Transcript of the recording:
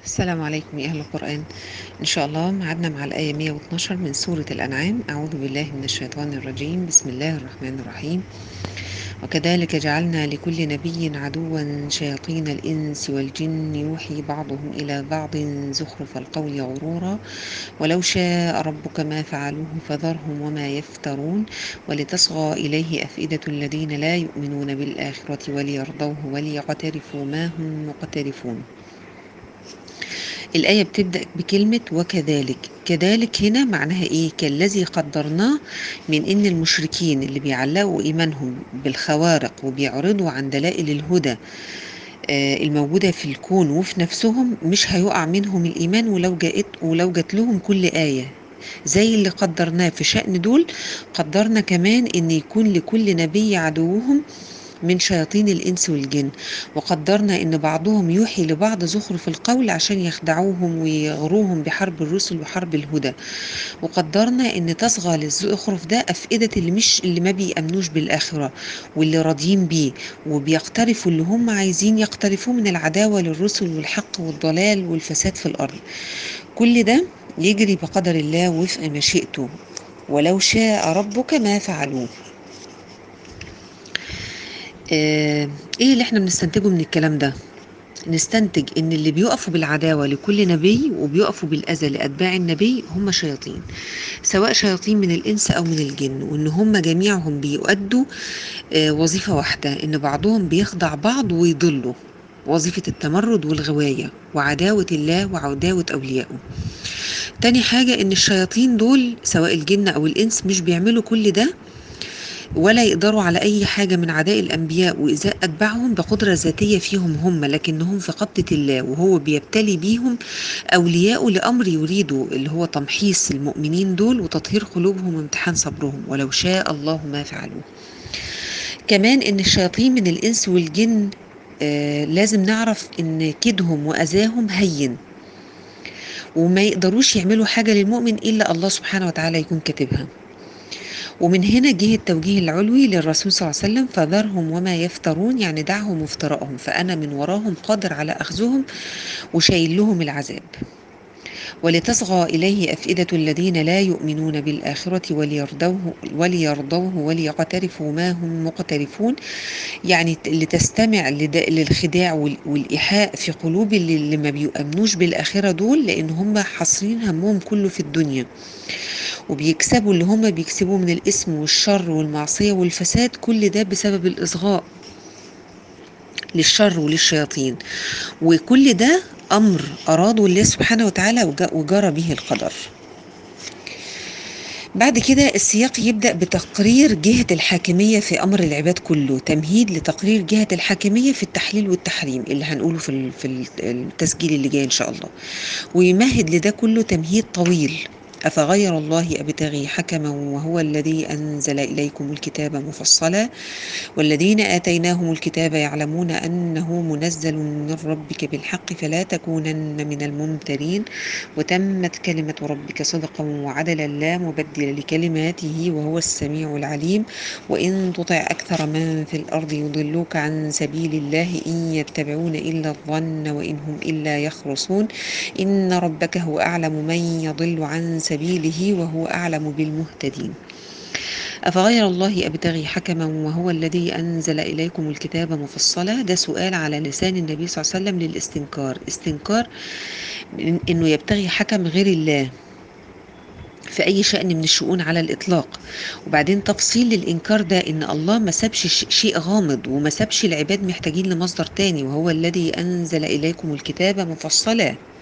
السلام عليكم يا أهل القرآن إن شاء الله معادنا مع الآية 112 من سورة الأنعام أعوذ بالله من الشيطان الرجيم بسم الله الرحمن الرحيم وكذلك جعلنا لكل نبي عدوا شياطين الإنس والجن يوحي بعضهم إلى بعض زخرف القول غرورا ولو شاء ربك ما فعلوه فذرهم وما يفترون ولتصغى إليه أفئدة الذين لا يؤمنون بالآخرة وليرضوه وليقترفوا ما هم مقترفون الآية بتبدأ بكلمة وكذلك كذلك هنا معناها إيه كالذي قدرناه من إن المشركين اللي بيعلقوا إيمانهم بالخوارق وبيعرضوا عن دلائل الهدى آه، الموجودة في الكون وفي نفسهم مش هيقع منهم الإيمان ولو جاءت ولو جات لهم كل آية زي اللي قدرناه في شأن دول قدرنا كمان إن يكون لكل نبي عدوهم من شياطين الإنس والجن وقدرنا إن بعضهم يوحي لبعض زخرف القول عشان يخدعوهم ويغروهم بحرب الرسل وحرب الهدى وقدرنا إن تصغى للزخرف ده أفئدة اللي مش اللي ما بيأمنوش بالآخرة واللي راضيين بيه وبيقترفوا اللي هم عايزين يقترفوه من العداوة للرسل والحق والضلال والفساد في الأرض كل ده يجري بقدر الله وفق مشيئته ولو شاء ربك ما فعلوه آه، ايه اللي احنا بنستنتجه من الكلام ده نستنتج ان اللي بيقفوا بالعداوه لكل نبي وبيقفوا بالاذى لاتباع النبي هم شياطين سواء شياطين من الانس او من الجن وان هم جميعهم بيؤدوا آه، وظيفه واحده ان بعضهم بيخضع بعض ويضلوا وظيفه التمرد والغوايه وعداوه الله وعداوه اوليائه تاني حاجه ان الشياطين دول سواء الجن او الانس مش بيعملوا كل ده ولا يقدروا على أي حاجة من عداء الأنبياء وإزاء أتباعهم بقدرة ذاتية فيهم هم لكنهم في قبضة الله وهو بيبتلي بيهم أولياءه لأمر يريده اللي هو تمحيص المؤمنين دول وتطهير قلوبهم وامتحان صبرهم ولو شاء الله ما فعلوه كمان إن الشياطين من الإنس والجن آه لازم نعرف إن كيدهم وأذاهم هين وما يقدروش يعملوا حاجة للمؤمن إلا الله سبحانه وتعالى يكون كاتبها ومن هنا جه التوجيه العلوي للرسول صلى الله عليه وسلم فذرهم وما يفترون يعني دعهم وافتراءهم فأنا من وراهم قادر على أخذهم وشايل لهم العذاب ولتصغى إليه أفئدة الذين لا يؤمنون بالآخرة وليرضوه, وليرضوه وليقترفوا ما هم مقترفون يعني لتستمع للخداع والإيحاء في قلوب اللي, اللي ما بيؤمنوش بالآخرة دول لأن هم حاصرين همهم كله في الدنيا وبيكسبوا اللي هم بيكسبوه من الاسم والشر والمعصية والفساد كل ده بسبب الإصغاء للشر وللشياطين وكل ده أمر أراده الله سبحانه وتعالى وجرى به القدر بعد كده السياق يبدأ بتقرير جهة الحاكمية في أمر العباد كله تمهيد لتقرير جهة الحاكمية في التحليل والتحريم اللي هنقوله في في التسجيل اللي جاي إن شاء الله ويمهد لده كله تمهيد طويل أفغير الله أبتغي حكما وهو الذي أنزل إليكم الكتاب مفصلا والذين آتيناهم الكتاب يعلمون أنه منزل من ربك بالحق فلا تكونن من الممترين وتمت كلمة ربك صدقا وعدلا لا مبدل لكلماته وهو السميع العليم وإن تطع أكثر من في الأرض يضلوك عن سبيل الله إن يتبعون إلا الظن وإن هم إلا يخرصون إن ربك هو أعلم من يضل عن سبيله وهو أعلم بالمهتدين أفغير الله أبتغي حكما وهو الذي أنزل إليكم الكتاب مفصلا ده سؤال على لسان النبي صلى الله عليه وسلم للاستنكار استنكار إنه يبتغي حكم غير الله في أي شأن من الشؤون على الإطلاق وبعدين تفصيل للإنكار ده إن الله ما سابش شيء غامض وما سابش العباد محتاجين لمصدر تاني وهو الذي أنزل إليكم الكتاب مفصلا